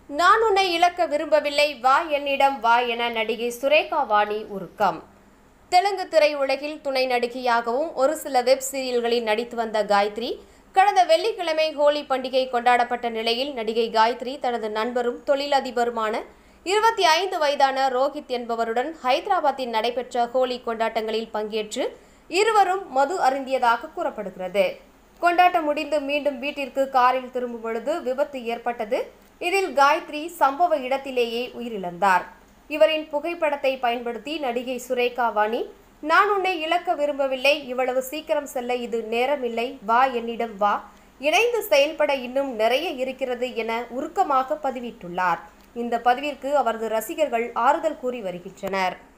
நான் உன்னை இழக்க விரும்பவில்லை வா என்னிடம் வா என நடிகை சுரேகா வாணி உருக்கம் தெலுங்கு திரையுலகில் துணை நடிகையாகவும் ஒரு சில வெப் சீரியல்களில் நடித்து வந்த காயத்ரி கடந்த வெள்ளிக்கிழமை ஹோலி பண்டிகை கொண்டாடப்பட்ட நிலையில் நடிகை காயத்ரி தனது நண்பரும் தொழிலதிபருமான இருபத்தி ஐந்து வயதான ரோஹித் என்பவருடன் ஹைதராபாத்தில் நடைபெற்ற ஹோலி கொண்டாட்டங்களில் பங்கேற்று இருவரும் மது அருந்தியதாக கூறப்படுகிறது கொண்டாட்டம் முடிந்து மீண்டும் வீட்டிற்கு காரில் திரும்பும் பொழுது விபத்து ஏற்பட்டது இதில் காயத்ரி சம்பவ இடத்திலேயே உயிரிழந்தார் இவரின் புகைப்படத்தை பயன்படுத்தி நடிகை சுரேகா வாணி நான் உன்னை இழக்க விரும்பவில்லை இவ்வளவு சீக்கிரம் செல்ல இது நேரமில்லை வா என்னிடம் வா இணைந்து செயல்பட இன்னும் நிறைய இருக்கிறது என உருக்கமாக பதிவிட்டுள்ளார் இந்த பதிவிற்கு அவரது ரசிகர்கள் ஆறுதல் கூறி வருகின்றனர்